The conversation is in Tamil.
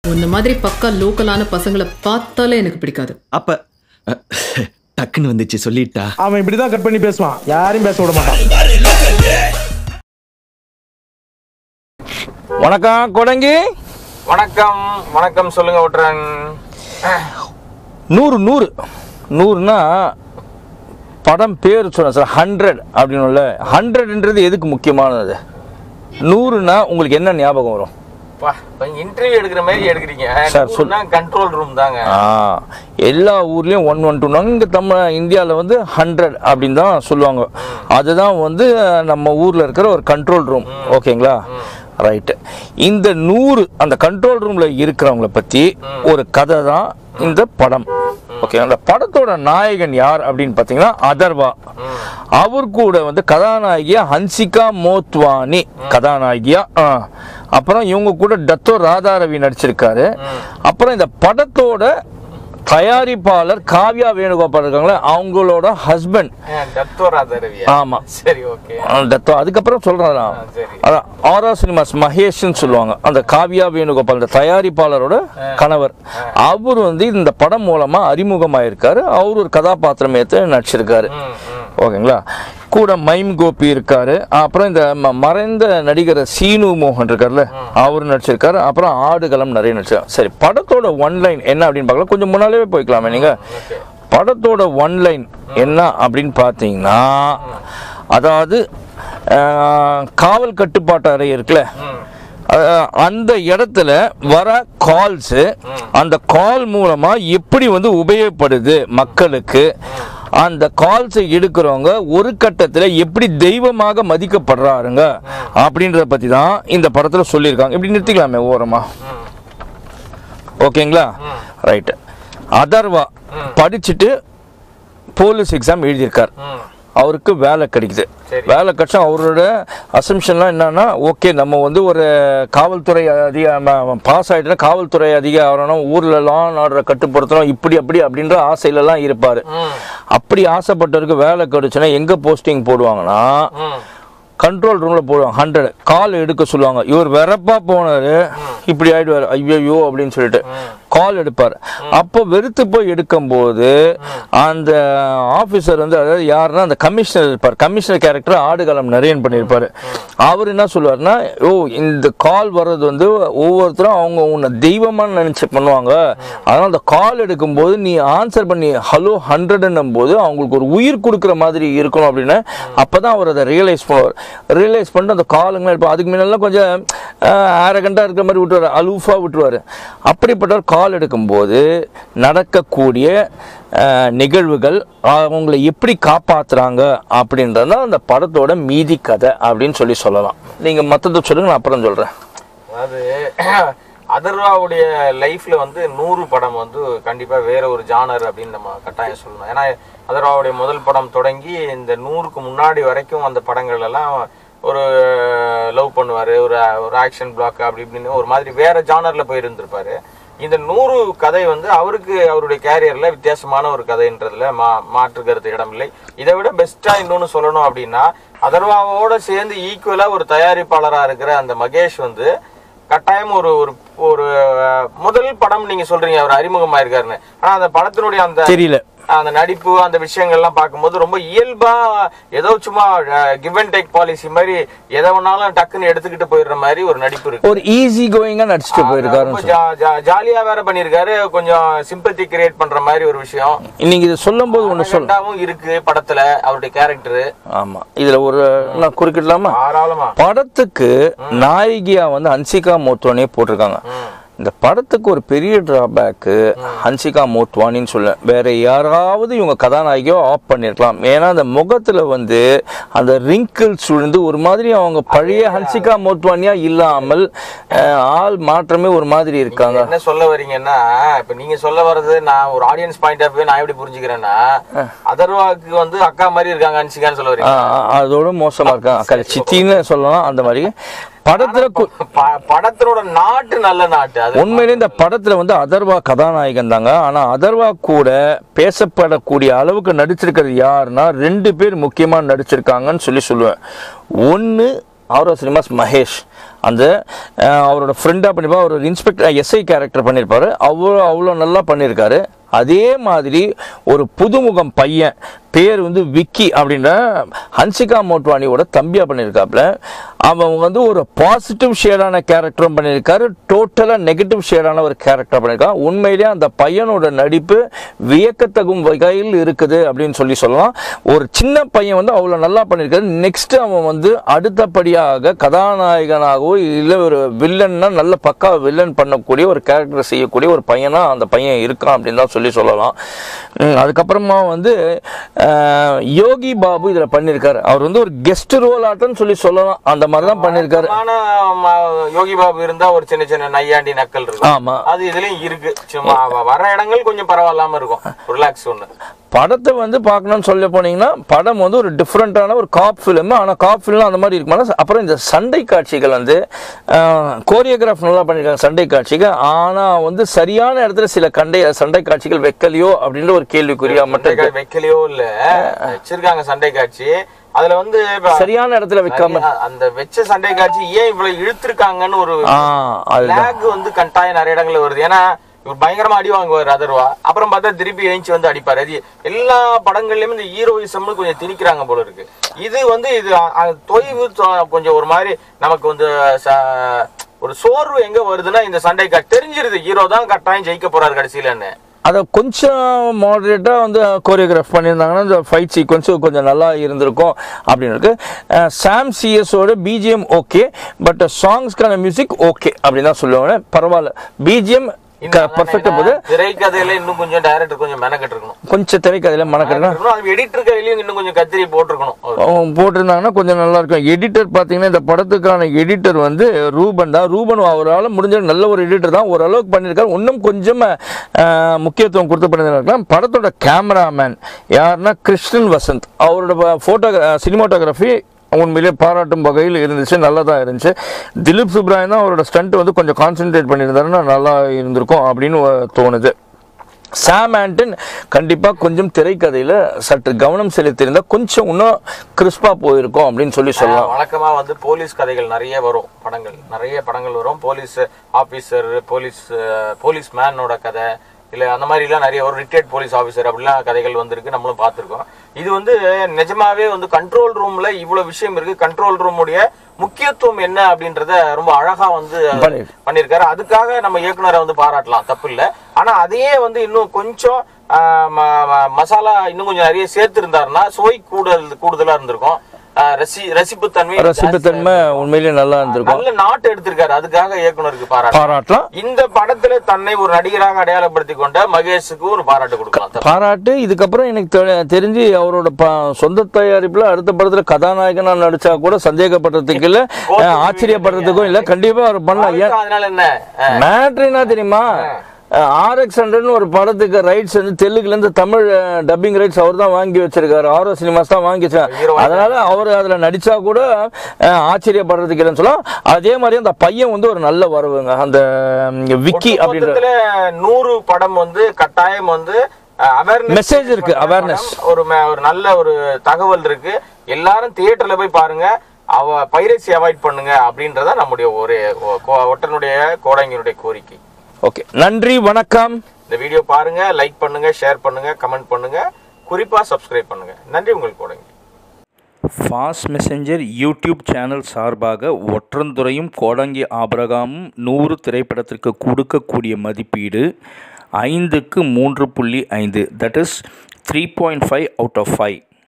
உன்ன மாதிரி பக்கா லோக்கலான பசங்களை பார்த்தாலே எனக்கு பிடிக்காது அப்ப அஹ், டக்குன்னு வந்துச்சு சொல்லிட்டா அவன் இப்படிதான் கட் பண்ணி பேசுவான் யாரையும் பேச விட மாட்டான் வணக்கம் கொடங்கி வணக்கம் வணக்கம் சொல்லுங்க விட்டுறேன் நூறு நூறு நூறுனா படம் பேர் சொன்னேன் சார் ஹண்ட்ரட் அப்படின்னுல ஹண்ட்ரட்ன்றது எதுக்கு முக்கியமானது நூறுனா உங்களுக்கு என்ன ஞாபகம் வரும் இன்டர்வியூ எடுக்கிற மாதிரி எடுக்கிறீங்க சார், சொல். கண்ட்ரோல் ரூம் தாங்க ஆ எல்லா ஊர்லேயும் ஒன் ஒன் டூ இங்கே தமிழ் இந்தியாவில் வந்து ஹண்ட்ரட் அப்படின்னு தான் சொல்லுவாங்க அதுதான் வந்து நம்ம ஊரில் இருக்கிற ஒரு கண்ட்ரோல் ரூம் ஓகேங்களா ரைட்டு இந்த நூறு அந்த கண்ட்ரோல் ரூமில் இருக்கிறவங்கள பற்றி ஒரு கதை தான் இந்த படம் ஓகே அந்த படத்தோட நாயகன் யார் அப்படின்னு பார்த்தீங்கன்னா அதர்வா அவர் கூட வந்து கதாநாயகியா ஹன்சிகா மோத்வானி கதாநாயகியா ஆ. அப்புறம் இவங்க கூட டத்தோ ராதாரவி நடிச்சிருக்காரு அப்புறம் இந்த படத்தோட தயாரிப்பாளர் காவ்யா வேணுகோபால் இருக்காங்களே அவங்களோட ஹஸ்பண்ட் டத்தோரா தரவியா ஆமா சரி ஓகே டத்தோ அதுக்கப்புறம் சொல்றேன் நான். சரி. அதான் ஆரா சினிமாஸ் மகேஷ்னு சொல்லுவாங்க அந்த காவ்யா வேணுகோபால் இந்த தயாரிப்பாளரோட கணவர் அவர் வந்து இந்த படம் மூலமா அறிமுகமாயிருக்காரு அவர் ஒரு கதாபாத்திரம் ஏற்று நடிச்சிருக்காரு ஓகேங்களா கூட மைம் கோபி இருக்காரு அப்புறம் இந்த ம- மறைந்த நடிகர் சீனு மோகன் இருக்கார்ல அவர் நடிச்சிருக்காரு அப்புறம் ஆடுகளம் நிறைய நடிச்சிருக்காரு சரி படத்தோட ஒன் லைன் என்ன அப்படின்னு பார்க்கலாம் கொஞ்சம் முன்னாலே போய்க்கலாமே நீங்க படத்தோட ஒன் லைன் என்ன அப்படின்னு பார்த்தீங்கன்னா அதாவது அஹ், காவல் கட்டுப்பாட்டு அறை இருக்குல்ல அஹ், அந்த இடத்துல வர கால்ஸ் அந்த கால் மூலமா எப்படி வந்து உபயோகப்படுது மக்களுக்கு அந்த கால்ஸை எடுக்கிறவங்க ஒரு கட்டத்தில் எப்படி தெய்வமாக மதிக்கப்படுறாருங்க அப்படின்றத பத்தி தான் இந்த படத்துல சொல்லியிருக்காங்க இப்படி நிறுத்திக்கலாமே ஓரமா ஓகேங்களா ரைட்டு அதர்வா படிச்சுட்டு போலீஸ் எக்ஸாம் எழுதியிருக்கார் அவருக்கு வேலை கிடைக்குது வேலை கிடைச்சா அவரோட அசம்ஷன்லாம் என்னன்னா ஓகே நம்ம வந்து ஒரு காவல்துறை அதிக பாஸ் ஆகிட்டுனா காவல்துறை அதிக ஆகணும் ஊர்ல லான் ஆர்டரை கட்டுப்படுத்தணும் இப்படி அப்படி அப்படின்ற ஆசையிலலாம் இருப்பார் அப்படி ஆசைப்பட்டவருக்கு வேலை கிடைச்சுன்னா எங்க போஸ்டிங் போடுவாங்கன்னா கண்ட்ரோல் ரூம்ல போடுவாங்க ஹண்ட்ரட் கால் எடுக்க சொல்லுவாங்க இவர் வெறப்பா போனாரு இப்படி ஆயிடுவார் ஐயோ அப்படின்னு சொல்லிட்டு கால் எடுப்பார் அப்போ வெறுத்து போய் எடுக்கும்போது அந்த ஆஃபீஸர் வந்து அதாவது யாருன்னா அந்த கமிஷனர் இருப்பார் கமிஷனர் கேரக்டர் ஆடுகளம் நிறைய பண்ணியிருப்பாரு அவர் என்ன சொல்லுவார்னா ஓ இந்த கால் வர்றது வந்து ஒவ்வொருத்தரும் அவங்க உன்னை தெய்வமா நினைச்சு பண்ணுவாங்க அதனால அந்த கால் எடுக்கும்போது நீ ஆன்சர் பண்ணி ஹலோ ஹண்ட்ரட்னும் போது அவங்களுக்கு ஒரு உயிர் கொடுக்குற மாதிரி இருக்கணும் அப்படின்னு அப்பதான் அவர் அதை ரியலைஸ் பண்ணுவார் ரியலைஸ் பண்ணிட்டு அந்த காலுங்களாம் இருப்பார் அதுக்கு முன்னெல்லாம் கொஞ்சம் ஆரகண்டாக இருக்கிற மாதிரி விட்டுருவார் அலூஃபாக விட்டுருவார் அப்படிப்பட்டவர் கால் எடுக்கும்போது நடக்கக்கூடிய அஹ், நிகழ்வுகள் அவங்களை எப்படி காப்பாத்துறாங்க அப்படின்றது தான் அந்த படத்தோட மீதி கதை அப்படின்னு சொல்லி சொல்லலாம் நீங்கள் மற்றதை சொல்லுங்க நான் அப்புறம் சொல்கிறேன் அதாவது அதர்வாவுடைய லைஃப்ல வந்து நூறு படம் வந்து கண்டிப்பா வேற ஒரு ஜானர் அப்படின்னு நம்ம கட்டாயம் சொல்லணும் ஏன்னா அதர்வாவுடைய முதல் படம் தொடங்கி இந்த நூறுக்கு முன்னாடி வரைக்கும் அந்த படங்கள் எல்லாம் ஒரு லவ் பண்ணுவாரு ஒரு ஒரு ஆக்ஷன் பிளாக் அப்படி இப்படின்னு ஒரு மாதிரி வேற ஜானர்ல போய் இருந்திருப்பாரு இந்த நூறு கதை வந்து அவருக்கு அவருடைய கேரியர்ல வித்தியாசமான ஒரு கதைன்றதுல மா மாற்று கருத்து இடமில்லை இதை விட பெஸ்டா இன்னொன்னு சொல்லணும் அப்படின்னா அதர்வாவோட சேர்ந்து ஈக்குவலா ஒரு தயாரிப்பாளரா இருக்கிற அந்த மகேஷ் வந்து கட்டாயம் ஒரு ஒரு ஒரு அஹ், முதல் படம் நீங்க சொல்றீங்க அவர் அறிமுகமாயிருக்காருன்னு ஆனா அந்த படத்தினுடைய அந்த தெரியல அந்த நடிப்பு அந்த விஷயங்கள்லாம் பார்க்கும்போது ரொம்ப இயல்பா ஏதோ சும்மா கிவ் அண்ட் டேக் பாலிசி மாதிரி எதை வேணாலும் டக்குன்னு எடுத்துக்கிட்டு போயிடுற மாதிரி ஒரு நடிப்பு இருக்கு ஒரு ஈஸி கோயிங்காக நடிச்சுட்டு ரொம்ப போயிருக்காருன்னு ஜா- ஜா- ஜாலியா வேற பண்ணிருக்காரு கொஞ்சம் சிம்பத்தி கிரியேட் பண்ற மாதிரி ஒரு விஷயம் நீங்க இது சொல்லும்போது ஒன்று சொல்ல அழகாவும் இருக்கு படத்துல அவருடைய கேரக்டர் ஆமா இதுல ஒரு நான் குறுக்கிடலாமா தாராளமா படத்துக்கு நாயகியா வந்து ஹன்சிகா மோத்வானியே போட்டிருக்காங்க இந்த படத்துக்கு ஒரு பெரிய டிராபேக்கு ஹன்சிகா மோத்வானின்னு சொல்ல வேற யாராவது இவங்க கதாநாயகியோ ஆஃப் பண்ணிருக்கலாம் ஏன்னா அந்த முகத்துல வந்து அந்த ரிங்கிள்ஸ் விழுந்து ஒரு மாதிரி அவங்க பழைய ஹன்சிகா மோத்வானியா இல்லாமல் அஹ், ஆள் மாற்றமே ஒரு மாதிரி இருக்காங்க என்ன சொல்ல வரீங்கன்னா இப்ப நீங்க சொல்ல வர்றது நான் ஒரு ஆடியன்ஸ் பாயிண்ட் ஆஃப் வியூ நான் எப்படி புரிஞ்சுக்கிறேன்னா அதர்வாக்கு வந்து அக்கா மாதிரி இருக்காங்க அன்சிகான்னு சொல்ல வரீங்க ஆஹ், ஆஹ், அதோட மோசமா இருக்காங்க அக்கா சித்தின்னு சொல்லலாம் அந்த மாதிரி படத்துல கு- ப- படத்தினோட நாட்டு நல்ல நாட்டு அது உண்மையிலே இந்த படத்துல வந்து அதர்வா கதாநாயகன் தாங்க ஆனா அதர்வா கூட பேசப்படக்கூடிய அளவுக்கு நடிச்சிருக்கிறது யாருன்னா ரெண்டு பேர் முக்கியமா நடிச்சிருக்காங்கன்னு சொல்லி சொல்லுவேன் ஒன்னு ஆரோ சினிமாஸ் மகேஷ் அந்த அஹ், அவரோட ஃப்ரெண்டாக பண்ணியிருப்பார் அவர் இன்ஸ்பெக்டர் எஸ்ஐ கேரக்டர் பண்ணியிருப்பாரு அவ்வளோ அவ்வளோ நல்லா பண்ணியிருக்காரு அதே மாதிரி ஒரு புதுமுகம் பையன் பேர் வந்து விக்கி அப்படின்ற ஹன்சிகா மோட்வானியோட தம்பியாக பண்ணியிருக்காப்புல அவன் வந்து ஒரு பாசிட்டிவ் ஷேடான கேரக்டரும் பண்ணியிருக்காரு டோட்டலாக நெகட்டிவ் ஷேடான ஒரு கேரக்டர் பண்ணியிருக்கான் உண்மையிலேயே அந்த பையனோட நடிப்பு வியக்கத்தகும் வகையில் இருக்குது அப்படின்னு சொல்லி சொல்லலாம் ஒரு சின்ன பையன் வந்து அவ்வளோ நல்லா பண்ணியிருக்காரு நெக்ஸ்ட் அவன் வந்து அடுத்தபடியாக கதாநாயகனாகவோ இல்லை ஒரு வில்லன்னா நல்ல பக்கா வில்லன் பண்ணக்கூடிய ஒரு கேரக்டர் செய்யக்கூடிய ஒரு பையனா அந்த பையன் இருக்கான் அப்படின்னு தான் சொல்லி சொல்லலாம் உம், அதுக்கப்புறமா வந்து அஹ், யோகி பாபு இதில் பண்ணியிருக்காரு அவர் வந்து ஒரு கெஸ்ட் ரோல் ஆட்டம்னு சொல்லி சொல்லலாம் அந்த மாதிரி தான் பண்ணியிருக்காரு ஆனா ம- யோகி பாபு இருந்தா ஒரு சின்ன சின்ன நையாண்டி நக்கல் இருக்கும் ஆமா அது இதுலயும் இருக்கு சும்மா வ- வர இடங்கள் கொஞ்சம் பரவாயில்லாம இருக்கும் ரிலாக்ஸ் ஒண்ணு படத்தை வந்து பார்க்கணும்னு சொல்ல போனீங்கன்னா படம் வந்து ஒரு டிஃப்ரெண்ட்டான ஒரு காப் ஃபிலிம் ஆனால் காப் ஃபிலிம் அந்த மாதிரி இருக்குமானா அப்புறம் இந்த சண்டை காட்சிகள் வந்து கோரியோகிராஃப் நல்லா பண்ணியிருக்காங்க சண்டை காட்சிகள் ஆனால் வந்து சரியான இடத்துல சில கண்டை சண்டை காட்சிகள் வைக்கலையோ அப்படின்ற ஒரு கேள்விக்குறியா மட்டும் சண்டை இருக்கு. கா- வைக்கலையோ இல்ல வச்சிருக்காங்க சண்டை காட்சி அதுல வந்து இப்ப சரியான இடத்துல வைக்காம சரியா- அந்த வெச்ச சண்டை காட்சி ஏன் இவ்வளவு இழுத்திருக்காங்கன்னு ஒரு ஆ அதுதான் லேக் வந்து கட்டாயம் நிறைய இடங்கள்ல வருது ஏன்னா இவர் பயங்கரமா அடி வாங்குவார் அதர்வா அப்புறம் பார்த்தா திருப்பி எழுந்துச்சு வந்து அடிப்பாரு அது எல்லா படங்கள்லயுமே இந்த ஹீரோயிசம்னு கொஞ்சம் திணிக்கிறாங்க போல இருக்கு இது வந்து இது அ- அ- தொய்வு தொ- கொஞ்சம் ஒரு மாதிரி நமக்கு வந்து ச- ஒரு சோர்வு எங்க வருதுன்னா இந்த சண்டை காட்சி தெரிஞ்சிருது ஹீரோ தான் கட்டாயம் ஜெயிக்க போறாரு கடைசியிலன்னு அதை கொஞ்சம் மாடரேட்டாக வந்து கோரியோகிராஃப் பண்ணியிருந்தாங்கன்னா இந்த ஃபைட் சீக்வன்ஸ் கொஞ்சம் நல்லா இருந்திருக்கும் அப்படின்னு இருக்கு அஹ் சாம் சிஎஸோட பிஜிஎம் ஓகே பட் சாங்ஸ்க்கான மியூசிக் ஓகே அப்படின்னு தான் சொல்லுவாங்க பரவாயில்ல பிஜிஎம் பர்ஃபெக்டாக போது திரைக்கதையில இன்னும் கொஞ்சம் டைரக்டர் கொஞ்சம் மெனக்கெட்டு இருக்கணும் கொஞ்சம் திரைக்கதையில் மணக்கிறேன்னா அது எடிட்டர் கையிலயும் இன்னும் கொஞ்சம் கத்திரி போட்டிருக்கணும் அவரு. போட்டிருந்தாங்கன்னா கொஞ்சம் நல்லா இருக்கும் எடிட்டர் பார்த்தீங்கன்னா இந்த படத்துக்கான எடிட்டர் வந்து ரூபன் தான் ரூபன் அவரால் முடிஞ்ச நல்ல ஒரு எடிட்டர் தான் ஓரளவுக்கு பண்ணியிருக்காரு இன்னும் கொஞ்சம் அஹ், முக்கியத்துவம் கொடுத்து பண்ணியிருக்கலாம் படத்தோட கேமராமேன் யாருன்னா கிருஷ்ணன் வசந்த் அவரோட ஃபோட்டோ சினிமாட்டோகிராஃபி உண்மையிலே பாராட்டும் வகையில் இருந்துச்சு நல்லா தான் இருந்துச்சு திலீப் சுப்ராயன் தான் அவரோட ஸ்டண்ட் வந்து கொஞ்சம் கான்சென்ட்ரேட் பண்ணியிருந்தாருன்னா நல்லா இருந்திருக்கும் அப்படின்னு அஹ், தோணுது சாம் ஆண்டன் கண்டிப்பாக கொஞ்சம் திரைக்கதையில் சற்று கவனம் செலுத்தியிருந்தால் கொஞ்சம் இன்னும் கிறிஸ்பாக போயிருக்கும் அப்படின்னு சொல்லி சொல்லலாம் வழக்கமா வந்து போலீஸ் கதைகள் நிறைய வரும் படங்கள் நிறைய படங்கள் வரும் போலீஸ் ஆபீசர் போலீஸ் போலீஸ் மேனோட கதை இல்ல அந்த மாதிரி எல்லாம் நிறைய ஒரு ரிட்டையர்ட் போலீஸ் ஆபீசர் அப்படிலாம் கதைகள் வந்திருக்கு நம்மளும் பார்த்திருக்கோம் இது வந்து நிஜமாவே வந்து கண்ட்ரோல் ரூம்ல இவ்வளவு விஷயம் இருக்கு கண்ட்ரோல் ரூமுடைய முக்கியத்துவம் என்ன அப்படின்றத ரொம்ப அழகா வந்து பண்ணிருக்கு. பண்ணிருக்காரு அதுக்காக நம்ம இயக்குனரை வந்து பாராட்டலாம் தப்பு இல்ல ஆனா அதையே வந்து இன்னும் கொஞ்சம் ஆஹ், ம- ம- மசாலா இன்னும் கொஞ்சம் நிறைய சேர்த்து இருந்தாருன்னா சுவை கூடுதல் கூடுதலா இருந்திருக்கும் ஆஹ், ரசி ரசிப்புத்தன்மை ரசிப்புத்தன்மை உண்மையிலேயே நல்லா இருந்திருக்கும் நல்ல நாட்டு எடுத்திருக்காரு அதுக்காக இயக்குனருக்கு பாராட்டு பாராட்டலாம் இந்த படத்துல தன்னை ஒரு நடிகராக அடையாளப்படுத்திக் கொண்ட மகேஷுக்கு ஒரு பாராட்டு கொடுக்கலாம் தப்பு. பாராட்டு இதுக்கப்புறம் எனக்கு தெ- தெரிஞ்சு அவரோட ப- சொந்த தயாரிப்புல அடுத்த படத்துல கதாநாயகனா நடிச்சா கூட சந்தேகப்படுறதுக்கு இல்ல அஹ், ஆச்சரியப்படுறதுக்கும் இல்ல கண்டிப்பா அவர் பண்ணலாம் ஏன் அவருக்கு அதனால என்ன ஆஹ், மேட்ரு என்ன தெரியுமா ஆர்எக்ஸ் ஹண்ட்ரட்னு ஒரு படத்துக்கு ரைட்ஸ் வந்து தெலுங்குல இருந்து தமிழ் டப்பிங் ரைட்ஸ் அவர் தான் வாங்கி வச்சிருக்காரு ஆரோ சினிமாஸ் தான் வாங்கி வச்சிருக்காரு அதனால அவர் அதுல நடிச்சா கூட அஹ், ஆச்சரியப்படுறதுக்கு இல்லைன்னு சொல்லலாம் அதே மாதிரி அந்த பையன் வந்து ஒரு நல்ல வரவுங்க அந்த ம், விக்கி அப்படின்ற மொத்தத்துல நூறு படம் வந்து கட்டாயம் வந்து அவேர்னஸ் Message இருக்கு, awareness. ஒரு ம- ஒரு நல்ல ஒரு தகவல் இருக்கு எல்லாரும் தியேட்டர்ல போய் பாருங்க அவ பைரசி அவாய்ட் பண்ணுங்க அப்படின்றத நம்முடைய ஒரு ஒ- கோ- ஒட்டனுடைய கோடங்கினுடைய கோரிக்கை ஓகே நன்றி வணக்கம் இந்த வீடியோ பாருங்க லைக் பண்ணுங்க ஷேர் பண்ணுங்க கமெண்ட் பண்ணுங்க குறிப்பா சப்ஸ்கிரைப் பண்ணுங்க நன்றி உங்களுக்கு Kodangi fast messenger YouTube channel சார்பாக ஒற்றந்துறையும் கோடங்கி ஆபரகாமும் நூறு திரைப்படத்திற்கு கொடுக்கக்கூடிய மதிப்பீடு ஐந்துக்கு மூன்று புள்ளி ஐந்து that is three point five out of five